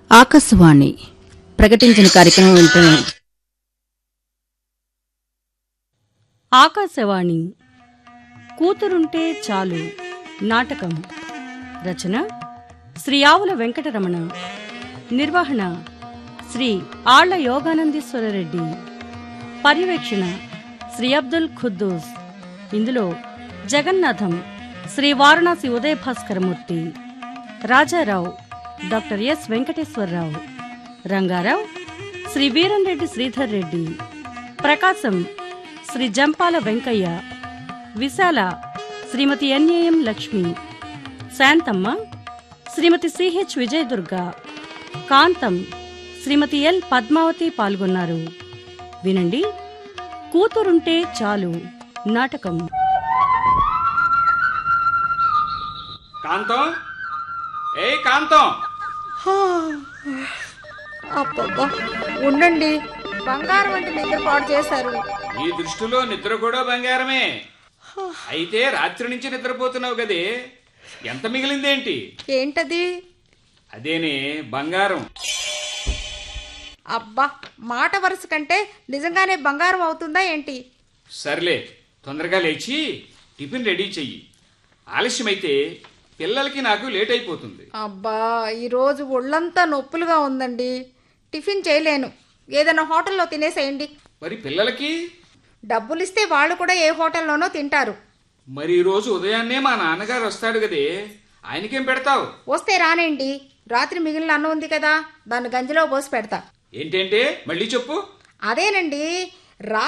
ఆకాశవాణి ప్రకటించిన కార్యక్రమం వింటున్నాం ఆకాశవాణి కూతురుంటే చాలు నాటకం రచన శ్రీ ఆవుల వెంకటరమణ నిర్వహణ శ్రీ ఆళ్ల యోగానందీశ్వరరెడ్డి పర్యవేక్షణ శ్రీ అబ్దుల్ ఖుద్దూస్ ఇందులో Jagannatham Shri Varanasi Udaya Bhaskaramurthy Rajarao doctor S Venkateswararao Rangarao Shri Veeramreddy Sridhar Reddy Prakasam Shri Jampala Venkaiah Visala Shrimati NAM Lakshmi Santhamma Shrimati CH Vijayadurga Kantham Shrimati L Padmavathi పాల్గొన్నారు వినండి కూతురుంటే చాలు నాటకం కాంతం ఏ కాంతం అబ్బబ్బా ఉండండి బంగారం వంటి నిద్ర పాడు చేశారు నీ దృష్టిలో నిద్ర కూడా బంగారమే అయితే రాత్రి నుంచి నిద్రపోతున్నావు కదే ఎంత మిగిలిందేంటి ఏంటది అదేనే బంగారం అబ్బా మాట వరుస కంటే నిజంగానే బంగారం అవుతుందా ఏంటి సర్లే తొందరగా లేచి టిఫిన్ రెడీ చెయ్యి ఆలస్యమైతే పిల్లలకి నాకు లేట్ అయిపోతుంది అబ్బా ఈరోజు ఒళ్ళంతా నొప్పులుగా ఉందండి టిఫిన్ చేయలేను ఏదైనా హోటల్లో తినేసేయండి మరి పిల్లలకి డబ్బులు ఇస్తే వాళ్ళు కూడా ఏ హోటల్లోనో తింటారు మరి ఈ రోజు ఉదయాన్నే మా నాన్నగారు వస్తాడు కదే ఆయనకేం పెడతావు వస్తే రానండి రాత్రి మిగిలిన అన్నం ఉంది కదా దాన్ని గంజిలో పోసి పెడతా ఏంటంటే మళ్ళీ చెప్పు అదేనండి రా